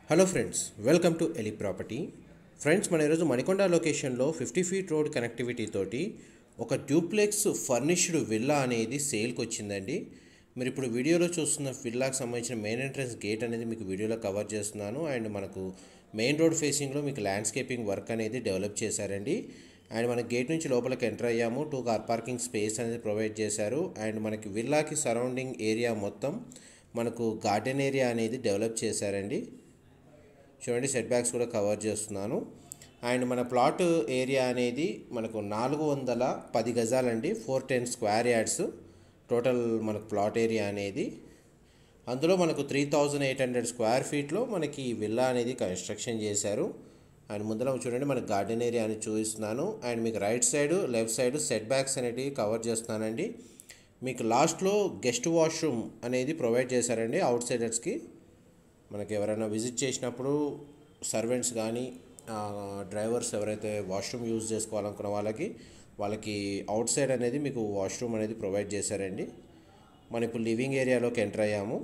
hello friends welcome to Eli property friends మన ఈరోజు మణికొండ లొకేషన్లో ఫిఫ్టీ ఫీట్ రోడ్ కనెక్టివిటీ తోటి ఒక డ్యూప్లెక్స్ ఫర్నిష్డ్ విల్లా అనేది సేల్కి వచ్చిందండి మీరు ఇప్పుడు వీడియోలో చూస్తున్న విల్లాకి సంబంధించిన మెయిన్ ఎంట్రన్స్ గేట్ అనేది మీకు వీడియోలో కవర్ చేస్తున్నాను అండ్ మనకు మెయిన్ రోడ్ ఫేసింగ్లో మీకు ల్యాండ్స్కేపింగ్ వర్క్ అనేది డెవలప్ చేశారండి అండ్ మన గేట్ నుంచి లోపలికి ఎంటర్ అయ్యాము టూ కార్ పార్కింగ్ స్పేస్ అనేది ప్రొవైడ్ చేశారు అండ్ మనకి విల్లాకి సరౌండింగ్ ఏరియా మొత్తం మనకు గార్డెన్ ఏరియా అనేది డెవలప్ చేశారండి చూడండి సెట్ బ్యాక్స్ కూడా కవర్ చేస్తున్నాను అండ్ మన ప్లాట్ ఏరియా అనేది మనకు నాలుగు వందల పది గజాలండి four ten square yards total మనకు ప్లాట్ ఏరియా అనేది అందులో మనకు three thousand eight hundred square ఫీట్లో మనకి ఈ విల్లా అనేది కన్స్ట్రక్షన్ చేశారు అండ్ ముందర చూడండి మనకి గార్డెన్ ఏరియా అని చూపిస్తున్నాను అండ్ మీకు right side left side setbacks అనేటివి కవర్ చేస్తున్నానండి మీకు లాస్ట్లో గెస్ట్ వాష్రూమ్ అనేది ప్రొవైడ్ చేశారండి అవుట్ సైడర్స్కి మనకి ఎవరైనా విజిట్ చేసినప్పుడు సర్వెంట్స్ కానీ డ్రైవర్స్ ఎవరైతే వాష్రూమ్ యూజ్ చేసుకోవాలనుకున్న వాళ్ళకి వాళ్ళకి అవుట్ సైడ్ అనేది మీకు వాష్రూమ్ అనేది ప్రొవైడ్ చేశారండి మనం ఇప్పుడు లివింగ్ ఏరియాలోకి ఎంటర్ అయ్యాము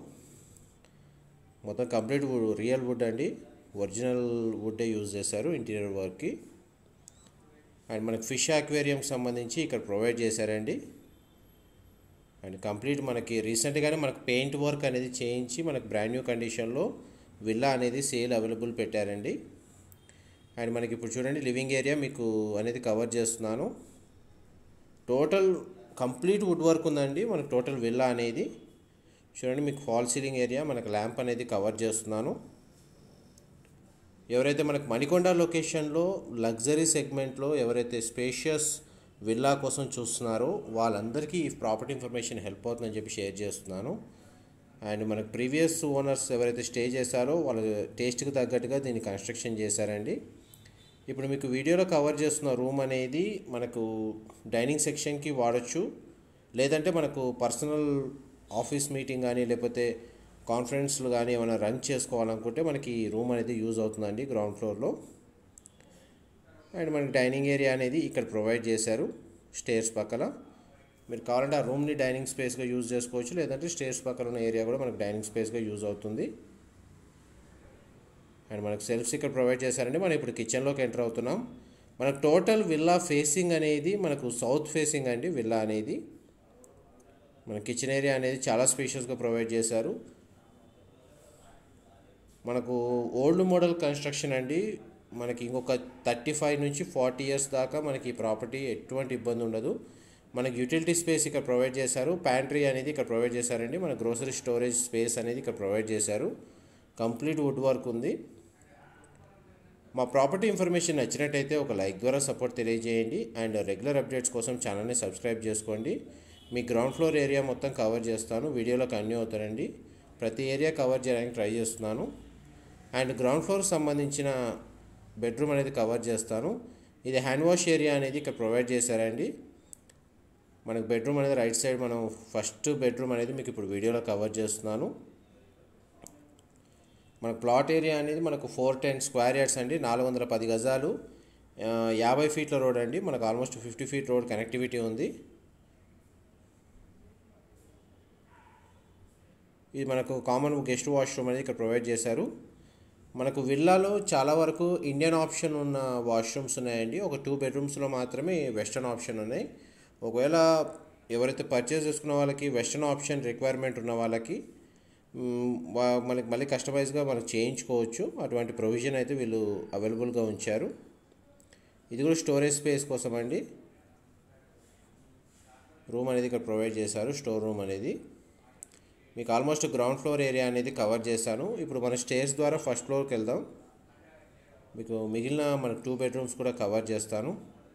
మొత్తం కంప్లీట్ వుడ్ రియల్ వుడ్ అండి ఒరిజినల్ వుడ్డే యూజ్ చేశారు ఇంటీరియర్ వర్క్కి అండ్ మనకి ఫిష్ అక్వేరియంకి సంబంధించి ఇక్కడ ప్రొవైడ్ చేశారండి అండ్ కంప్లీట్ మనకి రీసెంట్గానే మనకు పెయింట్ వర్క్ అనేది చేయించి మనకు బ్రాండ్ న్యూ కండిషన్లో విల్లా అనేది సేల్ అవైలబుల్ పెట్టారండి అండ్ మనకి ఇప్పుడు చూడండి లివింగ్ ఏరియా మీకు అనేది కవర్ చేస్తున్నాను టోటల్ కంప్లీట్ వుడ్ వర్క్ ఉందండి మనకు టోటల్ విల్లా అనేది చూడండి మీకు ఫాల్ సీలింగ్ ఏరియా మనకు ల్యాంప్ అనేది కవర్ చేస్తున్నాను ఎవరైతే మనకు మణికొండ లొకేషన్లో లగ్జరీ సెగ్మెంట్లో ఎవరైతే స్పేషియస్ విల్లా కోసం చూస్తున్నారో వాళ్ళందరికీ ఈ ప్రాపర్టీ ఇన్ఫర్మేషన్ హెల్ప్ అవుతుందని చెప్పి షేర్ చేస్తున్నాను అండ్ మనకు ప్రీవియస్ ఓనర్స్ ఎవరైతే స్టే చేశారో వాళ్ళ టేస్ట్కి తగ్గట్టుగా దీన్ని కన్స్ట్రక్షన్ చేశారండి ఇప్పుడు మీకు వీడియోలో కవర్ చేస్తున్న రూమ్ అనేది మనకు డైనింగ్ సెక్షన్కి వాడచ్చు లేదంటే మనకు పర్సనల్ ఆఫీస్ మీటింగ్ కానీ లేకపోతే కాన్ఫరెన్స్లు కానీ ఏమైనా రన్ చేసుకోవాలనుకుంటే మనకి ఈ రూమ్ అనేది యూజ్ అవుతుందండి గ్రౌండ్ ఫ్లోర్లో అండ్ మనకి డైనింగ్ ఏరియా అనేది ఇక్కడ ప్రొవైడ్ చేశారు స్టేర్స్ పక్కన మీరు కావాలంటే ఆ రూమ్ని డైనింగ్ స్పేస్గా యూజ్ చేసుకోవచ్చు లేదంటే స్టేర్స్ పక్కన ఉన్న ఏరియా కూడా మనకు డైనింగ్ స్పేస్గా యూజ్ అవుతుంది అండ్ మనకు సెల్ఫ్స్ ఇక్కడ ప్రొవైడ్ చేశారండి మనం ఇప్పుడు కిచెన్లోకి ఎంటర్ అవుతున్నాం మనకు టోటల్ విల్లా ఫేసింగ్ అనేది మనకు సౌత్ ఫేసింగ్ అండి విల్లా అనేది మన కిచెన్ ఏరియా అనేది చాలా స్పేషియస్గా ప్రొవైడ్ చేశారు మనకు ఓల్డ్ మోడల్ కన్స్ట్రక్షన్ అండి మనకి ఇంకొక థర్టీ ఫైవ్ నుంచి ఫార్టీ ఇయర్స్ దాకా మనకి ఈ ప్రాపర్టీ ఎటువంటి ఇబ్బంది ఉండదు మనకి యూటిలిటీ స్పేస్ ఇక్కడ ప్రొవైడ్ చేశారు ప్యాంట్రీ అనేది ఇక్కడ ప్రొవైడ్ చేశారండి మన గ్రోసరీ స్టోరేజ్ స్పేస్ అనేది ఇక్కడ ప్రొవైడ్ చేశారు కంప్లీట్ వుడ్ వర్క్ ఉంది మా ప్రాపర్టీ ఇన్ఫర్మేషన్ నచ్చినట్టయితే ఒక లైక్ ద్వారా సపోర్ట్ తెలియజేయండి అండ్ రెగ్యులర్ అప్డేట్స్ కోసం ఛానల్ని సబ్స్క్రైబ్ చేసుకోండి మీ గ్రౌండ్ ఫ్లోర్ ఏరియా మొత్తం కవర్ చేస్తాను వీడియోలో కన్యూ అవుతారండి ప్రతి ఏరియా కవర్ చేయడానికి ట్రై చేస్తున్నాను అండ్ గ్రౌండ్ ఫ్లోర్కి సంబంధించిన బెడ్రూమ్ అనేది కవర్ చేస్తాను ఇది హ్యాండ్ వాష్ ఏరియా అనేది ఇక్కడ ప్రొవైడ్ చేశారండి మనకు బెడ్రూమ్ అనేది రైట్ సైడ్ మనం ఫస్ట్ బెడ్రూమ్ అనేది మీకు ఇప్పుడు వీడియోలో కవర్ చేస్తున్నాను మన ప్లాట్ ఏరియా అనేది మనకు ఫోర్ టెన్ స్క్వేర్ యార్డ్స్ అండి నాలుగు వందల పది గజాలు యాభై ఫీట్ల రోడ్ అండి మనకు almost fifty feet road connectivity ఉంది ఇది మనకు కామన్ గెస్ట్ వాష్రూమ్ అనేది ఇక్కడ ప్రొవైడ్ చేశారు మనకు విల్లాలో చాలా వరకు ఇండియన్ ఆప్షన్ ఉన్న వాష్రూమ్స్ ఉన్నాయండి ఒక టూ బెడ్రూమ్స్లో మాత్రమే వెస్టర్న్ ఆప్షన్ ఉన్నాయి ఒకవేళ ఎవరైతే పర్చేస్ చేసుకున్న వాళ్ళకి వెస్టర్న్ ఆప్షన్ రిక్వైర్మెంట్ ఉన్న వాళ్ళకి మనకి మళ్ళీ కస్టమైజ్గా మనకు చేయించుకోవచ్చు అటువంటి ప్రొవిజన్ అయితే వీళ్ళు అవైలబుల్గా ఉంచారు ఇది కూడా స్టోరేజ్ స్పేస్ కోసం అండి రూమ్ అనేది ఇక్కడ ప్రొవైడ్ చేశారు స్టోర్ రూమ్ అనేది మీకు ఆల్మోస్ట్ గ్రౌండ్ ఫ్లోర్ ఏరియా అనేది కవర్ చేశాను ఇప్పుడు మన స్టేర్స్ ద్వారా ఫస్ట్ ఫ్లోర్కి వెళ్దాం మీకు మిగిలిన మనకు టూ బెడ్రూమ్స్ కూడా కవర్ చేస్తాను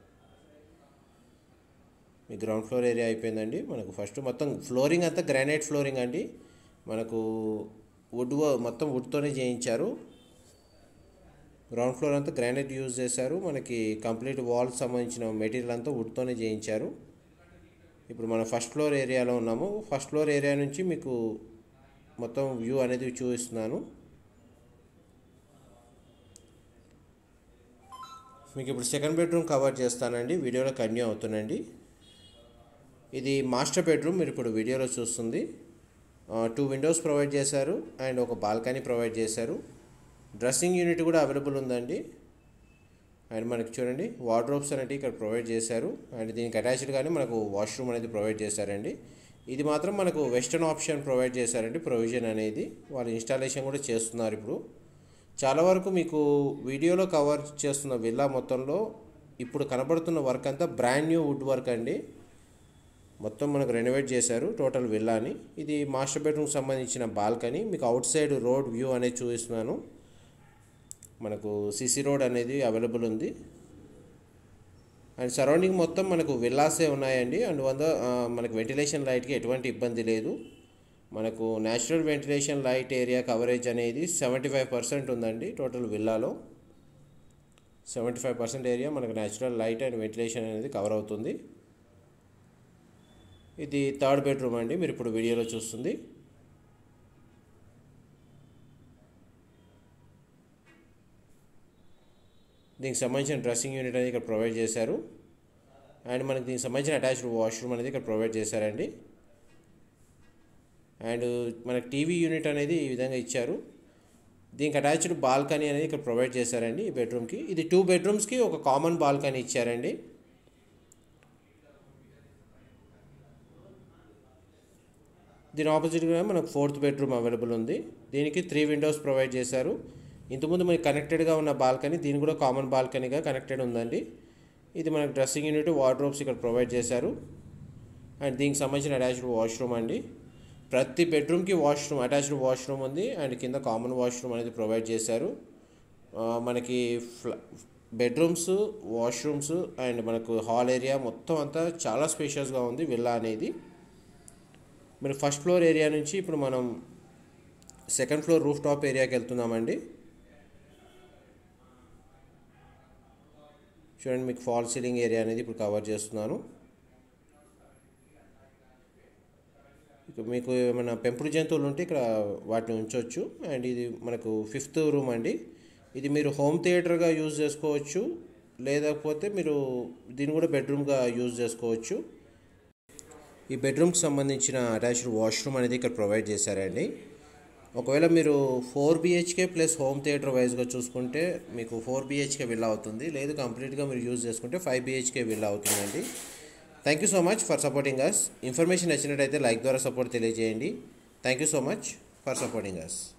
మీ గ్రౌండ్ ఫ్లోర్ ఏరియా అయిపోయిందండి మనకు ఫస్ట్ మొత్తం ఫ్లోరింగ్ అంతా గ్రానైట్ ఫ్లోరింగ్ అండి మనకు వుడ్ మొత్తం వుడ్తోనే చేయించారు గ్రౌండ్ ఫ్లోర్ అంతా గ్రానైట్ యూజ్ చేశారు మనకి కంప్లీట్ వాల్ సంబంధించిన మెటీరియల్ అంతా వుడ్తోనే చేయించారు ఇప్పుడు మనం ఫస్ట్ ఫ్లోర్ ఏరియాలో ఉన్నాము ఫస్ట్ ఫ్లోర్ ఏరియా నుంచి మీకు మొత్తం వ్యూ అనేది చూపిస్తున్నాను మీకు ఇప్పుడు సెకండ్ బెడ్రూమ్ కవర్ చేస్తానండి వీడియోలో కన్యూ అవుతుందండి ఇది మాస్టర్ బెడ్రూమ్ మీరు ఇప్పుడు వీడియోలో చూస్తుంది టూ విండోస్ ప్రొవైడ్ చేశారు అండ్ ఒక బాల్కనీ ప్రొవైడ్ చేశారు డ్రెస్సింగ్ యూనిట్ కూడా అవైలబుల్ ఉందండి అండ్ మనకి చూడండి వార్డ్రోబ్స్ అనేవి ఇక్కడ ప్రొవైడ్ చేశారు అండ్ దీనికి అటాచ్డ్గానే మనకు వాష్రూమ్ అనేది ప్రొవైడ్ చేశారండి ఇది మాత్రం మనకు వెస్టర్న్ ఆప్షన్ ప్రొవైడ్ చేశారండి ప్రొవిజన్ అనేది వాళ్ళు ఇన్స్టాలేషన్ కూడా చేస్తున్నారు ఇప్పుడు చాలా వరకు మీకు వీడియోలో కవర్ చేస్తున్న విల్లా మొత్తంలో ఇప్పుడు కనబడుతున్న వర్క్ అంతా బ్రాండ్ న్యూ వుడ్ వర్క్ అండి మొత్తం మనకు రెనోవేట్ చేశారు టోటల్ విల్లాని ఇది మాస్టర్ బెడ్రూమ్కి సంబంధించిన బాల్కనీ మీకు అవుట్ సైడ్ రోడ్ వ్యూ అనేది చూపిస్తున్నాను మనకు సిసి రోడ్ అనేది అవైలబుల్ ఉంది అండ్ సరౌండింగ్ మొత్తం మనకు విల్లాసే ఉన్నాయండి అండ్ వంద మనకు వెంటిలేషన్ లైట్కి ఎటువంటి ఇబ్బంది లేదు మనకు natural ventilation light area coverage అనేది సెవెంటీ ఫైవ్ పర్సెంట్ ఉందండి టోటల్ విల్లాలో సెవెంటీ ఫైవ్ పర్సెంట్ ఏరియా మనకు న్యాచురల్ లైట్ అండ్ వెంటిలేషన్ అనేది కవర్ అవుతుంది ఇది థర్డ్ బెడ్రూమ్ అండి మీరు ఇప్పుడు వీడియోలో చూస్తుంది దీనికి సంబంధించిన డ్రెస్సింగ్ యూనిట్ అనేది ఇక్కడ ప్రొవైడ్ చేశారు అండ్ మనకి దీనికి సంబంధించిన అటాచ్డ్ వాష్రూమ్ అనేది ఇక్కడ ప్రొవైడ్ చేశారండి అండ్ మనకి టీవీ యూనిట్ అనేది ఈ విధంగా ఇచ్చారు దీనికి అటాచ్డ్ బాల్కనీ అనేది ఇక్కడ ప్రొవైడ్ చేశారండి ఈ బెడ్రూమ్కి ఇది టూ బెడ్రూమ్స్కి ఒక కామన్ బాల్కనీ ఇచ్చారండి దీని ఆపోజిట్గా మనకు ఫోర్త్ బెడ్రూమ్ అవైలబుల్ ఉంది దీనికి త్రీ విండోస్ ప్రొవైడ్ చేశారు ఇంతకుముందు మనకి కనెక్టెడ్గా ఉన్న బాల్కనీ దీని కూడా కామన్ బాల్కనీగా కనెక్టెడ్ ఉందండి ఇది మనకు డ్రెస్సింగ్ యూనిట్ వార్డ్రోబ్స్ ఇక్కడ ప్రొవైడ్ చేశారు అండ్ దీనికి సంబంధించిన అటాచ్డ్ వాష్రూమ్ అండి ప్రతి బెడ్రూమ్కి వాష్రూమ్ అటాచ్డ్ వాష్రూమ్ ఉంది అండ్ కింద కామన్ వాష్రూమ్ అనేది ప్రొవైడ్ చేశారు మనకి ఫ్ల బెడ్రూమ్స్ వాష్రూమ్స్ అండ్ మనకు హాల్ ఏరియా మొత్తం అంతా చాలా స్పేషియస్గా ఉంది విల్లా అనేది మీరు ఫస్ట్ ఫ్లోర్ ఏరియా నుంచి ఇప్పుడు మనం సెకండ్ ఫ్లోర్ రూఫ్ టాప్ ఏరియాకి వెళ్తున్నామండి చూడండి మీకు ఫాల్ సీలింగ్ ఏరియా అనేది ఇప్పుడు కవర్ చేస్తున్నాను ఇక మీకు ఏమైనా పెంపుడు జంతువులు ఉంటే ఇక్కడ వాటిని ఉంచవచ్చు అండ్ ఇది మనకు ఫిఫ్త్ రూమ్ అండి ఇది మీరు హోమ్ థియేటర్గా యూజ్ చేసుకోవచ్చు లేకపోతే మీరు దీన్ని కూడా బెడ్రూమ్గా యూజ్ చేసుకోవచ్చు ఈ బెడ్రూమ్కి సంబంధించిన అటాచ్డ్ వాష్రూమ్ అనేది ఇక్కడ ప్రొవైడ్ చేశారండి ఒకవేళ మీరు four BHK plus home theatre వైజ్గా చూసుకుంటే మీకు ఫోర్ బిహెచ్కే విల్ అవుతుంది లేదు కంప్లీట్గా మీరు యూజ్ చేసుకుంటే ఫైవ్ బిహెచ్కే విల్ అవుతుందండి thank you so much for supporting us information నచ్చినట్టయితే లైక్ ద్వారా సపోర్ట్ తెలియజేయండి thank you so much for supporting us